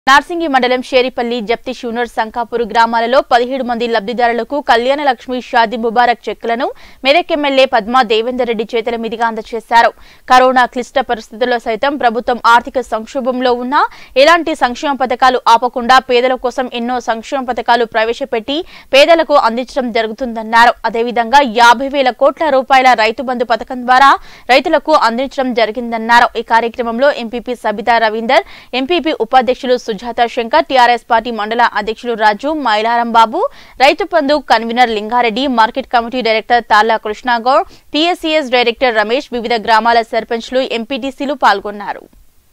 నార్సింగి మండలం షేరిపల్లి జప్తి షూనర్ సంకాపూర్ గ్రామాలలో పదిహేడు మంది లబ్ధిదారులకు కళ్యాణ లక్ష్మి షాదీ ముబారక్ చెక్కులను మెదక్ ఎమ్మెల్యే పద్మా దేవేందర్ రెడ్డి చేతుల మీదుగా అందజేశారు కరోనా క్లిష్ట పరిస్థితుల్లో సైతం ప్రభుత్వం ఆర్థిక సంక్షోభంలో ఉన్నా ఎలాంటి సంక్షేమ పథకాలు ఆపకుండా పేదల కోసం ఎన్నో సంక్షేమ పథకాలు ప్రవేశపెట్టి పేదలకు అందించడం జరుగుతుందన్నారు అదేవిధంగా యాభై వేల కోట్ల రూపాయల రైతు బంధు పథకం ద్వారా రైతులకు అందించడం జరిగిందన్నారు ఈ కార్యక్రమంలో ఎంపీపీ సబితా రవీందర్ ఎంపీపీ ఉపాధ్యక్షులు సుజాత శంకర్ టీఆర్ఎస్ పార్టీ మండల అధ్యక్షులు రాజు మైలారం బాబు రైతు బంధు convener Lingareddy market committee director తాళ్ల కృష్ణాగౌడ్ టీఎస్సీఎస్ డైరెక్టర్ రమేష్ వివిధ గ్రామాల సర్పంచ్లు ఎంపీటీసీలు పాల్గొన్నారు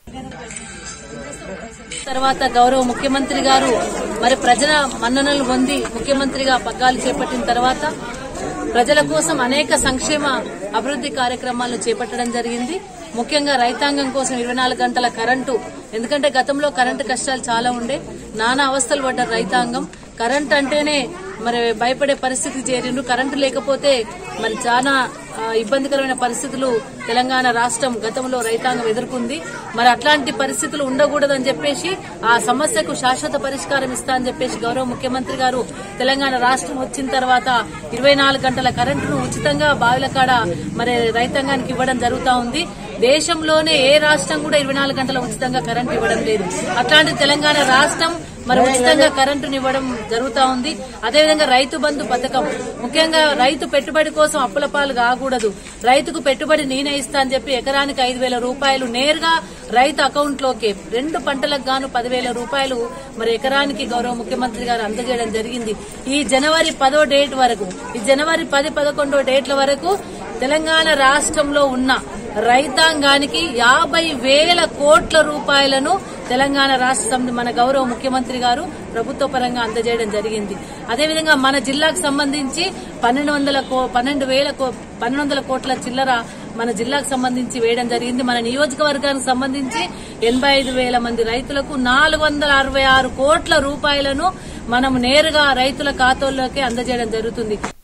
తర్వాత గౌరవ ముఖ్యమంత్రి గారు మరి ప్రజల మన్ననలు పొంది ముఖ్యమంత్రిగా పగ్గాలు చేపట్టిన తర్వాత ప్రజల కోసం అనేక సంక్షేమ అభివృద్ది కార్యక్రమాలను చేపట్టడం జరిగింది ముఖ్యంగా రైతాంగం కోసం ఇరవై నాలుగు గంటల కరెంటు ఎందుకంటే గతంలో కరెంటు కష్టాలు చాలా ఉండే నానా అవస్థలు పడ్డ రైతాంగం కరెంట్ అంటేనే మరి భయపడే పరిస్థితి చేరిండ్రు కరెంటు లేకపోతే మరి చాలా ఆ, ఇబ్బందికరమైన పరిస్థితులు తెలంగాణ రాష్ట్రం గతంలో రైతాంగం ఎదుర్కొంది మరి అట్లాంటి పరిస్థితులు ఉండకూడదని చెప్పేసి ఆ సమస్యకు శాశ్వత పరిష్కారం ఇస్తా అని చెప్పేసి గౌరవ ముఖ్యమంత్రి గారు తెలంగాణ రాష్ట్రం వచ్చిన తర్వాత ఇరవై నాలుగు గంటల కరెంటును ఉచితంగా బావిల కాడ మరి రైతాంగానికి ఇవ్వడం జరుగుతా ఉంది దేశంలోనే ఏ రాష్ట్రం కూడా ఇరవై నాలుగు గంటల ఉచితంగా కరెంటు ఇవ్వడం లేదు అట్లాంటి తెలంగాణ రాష్ట్రం మరి ఉచితంగా కరెంటుని ఇవ్వడం జరుగుతా ఉంది అదేవిధంగా రైతు బంధు పథకం ముఖ్యంగా రైతు పెట్టుబడి కోసం అప్పుల పాలు కాకూడదు రైతుకు పెట్టుబడి నేనే ఇస్తా అని చెప్పి ఎకరానికి ఐదు వేల రూపాయలు నేరుగా రైతు అకౌంట్ లోకే రెండు పంటలకు గాను పదివేల రూపాయలు మరి ఎకరానికి గౌరవ ముఖ్యమంత్రి గారు అందజేయడం జరిగింది ఈ జనవరి పదో డేట్ వరకు ఈ జనవరి పది పదకొండో డేట్ల వరకు తెలంగాణ రాష్ట్రంలో ఉన్న రైతాంగానికి యాభై వేల కోట్ల రూపాయలను తెలంగాణ రాష్ట్ర సమితి మన గౌరవ ముఖ్యమంత్రి గారు ప్రభుత్వ పరంగా అందజేయడం జరిగింది అదేవిధంగా మన జిల్లాకు సంబంధించి పన్నెండు వందల కో- పన్నెండు వేల కో- పన్నెండు వందల కోట్ల చిల్లర మన జిల్లాకు సంబంధించి వేయడం జరిగింది మన నియోజకవర్గానికి సంబంధించి ఎనభై ఐదు వేల మంది రైతులకు నాలుగు వందల అరవై ఆరు కోట్ల రూపాయలను మనం నేరుగా రైతుల ఖాతాల్లోకి అందజేయడం జరుగుతుంది